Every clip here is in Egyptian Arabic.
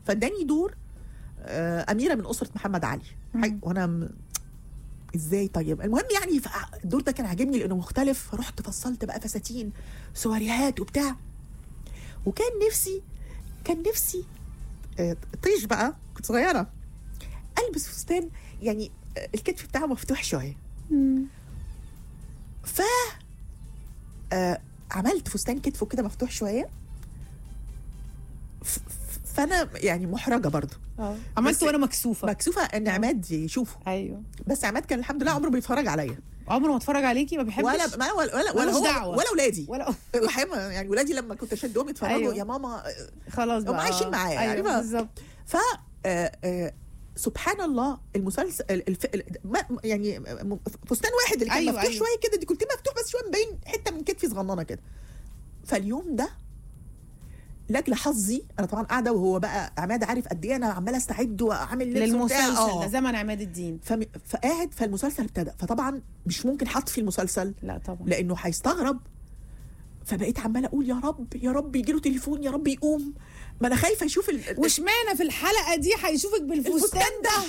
فاداني دور آه، اميره من اسره محمد علي حاج- وانا م... ازاي طيب المهم يعني ف- الدور ده كان عاجبني لانه مختلف فرحت فصلت بقى فساتين سواريهات وبتاع وكان نفسي كان نفسي آه، طيش بقى كنت صغيره البس فستان يعني آه، الكتف بتاعه مفتوح شويه ف آه، عملت فستان كتفه كده مفتوح شويه ف- ف- فانا يعني محرجه برضو اه عملت بس- وانا مكسوفه مكسوفه ان عماد يشوفه ايوه بس عماد كان الحمد لله عمره ما بيتفرج عليا عمره ما اتفرج عليكي ما بيحبش ولا ما ولا ولا, ولا ملوش هو دعوة. ولا اولادي ولا الحقيقه يعني ولادي لما كنت اشدهم يتفرجوا أيوة. يا ماما خلاص هم بقى عايشين معايا يعني ايوه بقى. بالظبط ف آه، آه، سبحان الله المسلسل ال- الف... ال- ما- يعني م- فستان واحد اللي كان أيوة، أيوة مفتوح أيوة. شويه كده دي كنت مفتوح بس شويه مبين حته من كتفي صغننه كده فاليوم ده لاجل حظي انا طبعا قاعده وهو بقى عماد عارف قد ايه انا عماله استعد واعمل لبس وبتاع. للمسلسل آه. ده زمن عماد الدين فم... فقاعد فالمسلسل ابتدى فطبعا مش ممكن حط في المسلسل لا طبعا لانه هيستغرب فبقيت عماله اقول يا رب يا رب يجي له تليفون يا رب يقوم ما انا خايفه يشوف ال... واشمعنى في الحلقه دي هيشوفك بالفستان الفستان ده ده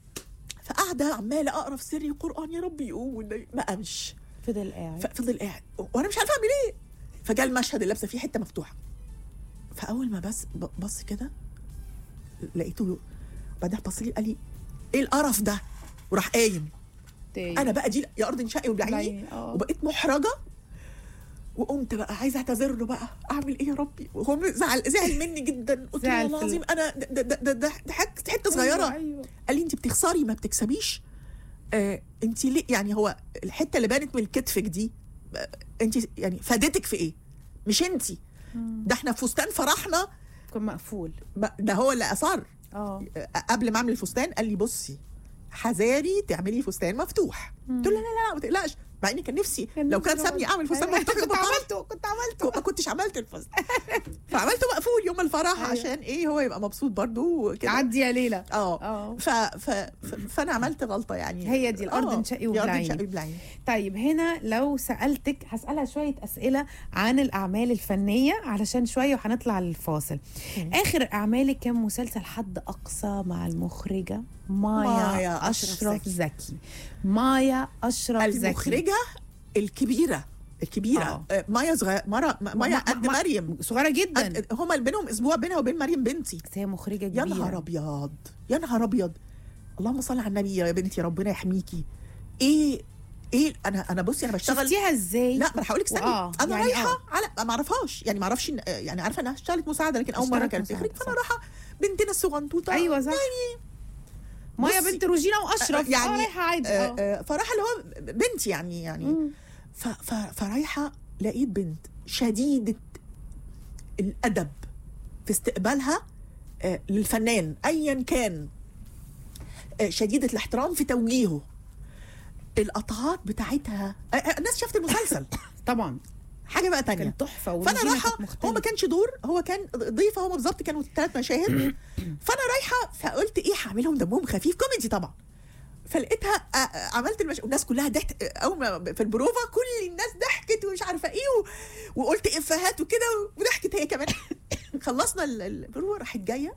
فقاعده عماله اقرا في سري القران يا رب يقوم والنبي- ما قامش فضل قاعد ففضل قاعد وانا مش عارفه اعمل ايه فجاء المشهد اللي لابسه فيه حته مفتوحه فاول ما بس ب- بص كده لقيته بعدها بص لي قال لي ايه القرف ده وراح قايم تاني. انا بقى دي يا ارض انشقي وبلعيني بلعيني، آه. وبقيت محرجه وقمت بقى عايزه اعتذر له بقى اعمل ايه يا ربي وهو زعل زعل مني جدا قلت له زعل والله في ال- العظيم انا ده ده ده, ده, ده حك- حته صغيره أيوة، أيوة. قال لي انت بتخسري ما بتكسبيش آه انت ليه يعني هو الحته اللي بانت من كتفك دي آه، انت يعني فادتك في ايه مش انت ده احنا فستان فرحنا كان مقفول ما- ده هو اللي اصر اه آه، قبل ما اعمل الفستان قال لي بصي حذاري تعملي فستان مفتوح قلت له لا لا لا ما تقلقش مع اني كان نفسي كان لو نفسي كان طبعاً. سابني اعمل فستان أيوة. مفتوح كنت كنت عملت عملته كنت عملته ما كنتش عملت الفستان فعملته مقفول يوم الفرح أيوة. عشان ايه هو يبقى مبسوط برضو وكده عدي يا ليلى اه اه ف... ف... ف... فانا عملت غلطه يعني هي دي الأرض آه، انشقي يا أرض وابلعيني. انشقي وابلعيني طيب هنا لو سألتك هسألها شوية أسئلة عن الأعمال الفنية علشان شوية وهنطلع للفاصل آخر أعمالك كان مسلسل حد أقصى مع المخرجة مايا, مايا أشرف أشرف زكي مايا أشرف زكي المخرجه الكبيره الكبيره آه. آه. مايا صغير مرة مايا ما- قد ما- مريم صغيرة جدا قد- هما بينهم اسبوع بينها وبين مريم بنتي بس هي مخرجة كبيرة يا نهار ابيض يا نهار ابيض اللهم صل على النبي يا بنتي ربنا يحميكي ايه ايه انا انا بصي انا بشتغل شفتيها ازاي؟ لا ما انا هقول لك استني وآه، انا يعني رايحه آه. على ما اعرفهاش يعني ما اعرفش إن- يعني عارفه انها اشتغلت مساعده لكن اول مره اشتغلت كانت مساعدة، تخرج فانا صح. رايحه بنتنا الصغنطوطه ايوه صح يعني مايا بصي، بنت روجينا واشرف يعني آه، رايحه عادي آه اه آه فرايحه اللي هو بنتي يعني يعني مم. ف ف فرايحه لقيت بنت شديده الادب في استقبالها آه للفنان ايا كان آه شديده الاحترام في توجيهه القطعات بتاعتها آه آه الناس شافت المسلسل طبعا حاجه بقى تانية كان تحفه فانا وروجينا رايحه كانت هو مختلفة. ما كانش دور هو كان ضيفه هما بالظبط كانوا ثلاث مشاهد فانا رايحه فقلت ايه هعملهم دمهم خفيف كوميدي طبعا فلقيتها آه، آه، عملت المش... والناس كلها ضحكت آه، اول ما في البروفا كل الناس ضحكت ومش عارفه ايه و... وقلت افيهات وكده وضحكت هي كمان خلصنا ال- البروفا راحت جايه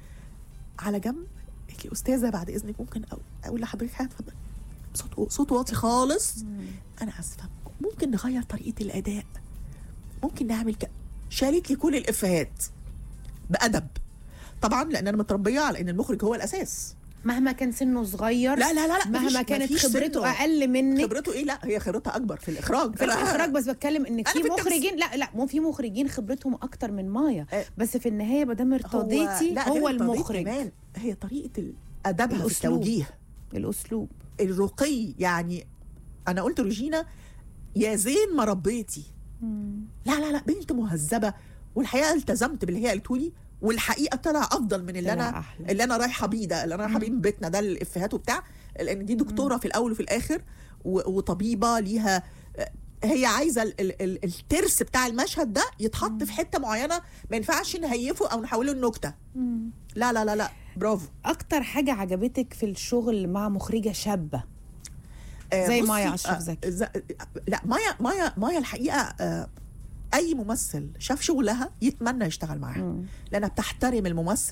على جنب قالت لي استاذه بعد اذنك ممكن أقول- اقول لحضرتك حاجه اتفضل صوت صوت واطي خالص انا اسفه ممكن نغير طريقه الاداء ممكن نعمل ك... شالت لي كل الافيهات بادب طبعا لان انا متربيه على ان المخرج هو الاساس مهما كان سنه صغير لا لا لا لا مهما مفيش- كانت مفيش خبرته سنه. اقل منك خبرته ايه لا هي خبرتها اكبر في الاخراج في الاخراج بس بتكلم ان أنا في في التمثيل. مخرجين لا لا مو في مخرجين خبرتهم اكتر من مايا آه. بس في النهايه ما دام ارتضيتي لا، هو غير التوضيح المخرج كمان هي طريقه ال- ادبها في الأسلوب. التوجيه الاسلوب الرقي يعني انا قلت روجينا يا زين ما ربيتي لا لا لا بنت مهذبه والحقيقه التزمت باللي هي قالته لي والحقيقه طلع افضل من اللي طلع انا أحلى. اللي انا رايحه بيه ده اللي انا رايحه بيه من بيتنا ده الافيهات وبتاع لان دي دكتوره في الاول وفي الاخر و- وطبيبه ليها هي عايزه ال- ال- ال- الترس بتاع المشهد ده يتحط في حته معينه ما ينفعش نهيفه او نحوله النكته لا لا لا لا برافو اكتر حاجه عجبتك في الشغل مع مخرجه شابه آه، زي بصي، مايا أشرف آه، زكي. ز- لا مايا مايا مايا الحقيقه آه، اي ممثل شاف شغلها يتمنى يشتغل معاها لانها بتحترم الممثل